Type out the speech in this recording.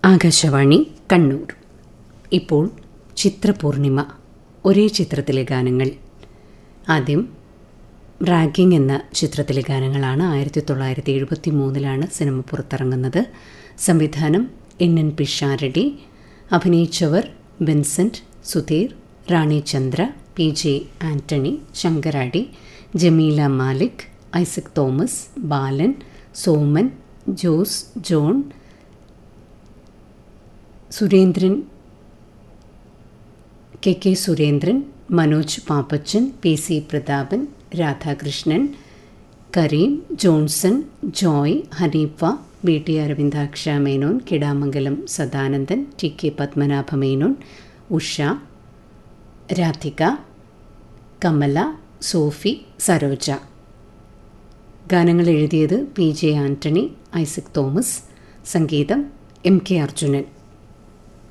ആകാശവാണി കണ്ണൂർ ഇപ്പോൾ ചിത്രപൂർണിമ ഒരേ ചിത്രത്തിലെ ഗാനങ്ങൾ ആദ്യം റാഗിംഗ് എന്ന ചിത്രത്തിലെ ഗാനങ്ങളാണ് ആയിരത്തി തൊള്ളായിരത്തി എഴുപത്തി മൂന്നിലാണ് സിനിമ പുറത്തിറങ്ങുന്നത് സംവിധാനം എൻ എൻ പിഷാരടി അഭിനയിച്ചവർ Vincent Sudheer Rani Chandra P J Antony Sankaradi Jameela Malik Isaac Thomas Balan Soman Jose John Surendran K K Surendran Manoj Pappachan P C Prathapan Radhakrishnan Kareem Johnson Joy Haneefa B T Aravindaksha Menon Kidamangalam Sadanandan T K Padmanabha Menon Usha Radhika Kamala Sophie Saroja ഗാനങ്ങൾ എഴുതിയത് P J Antony Isaac Thomas സംഗീതം എം കെ അർജുനൻ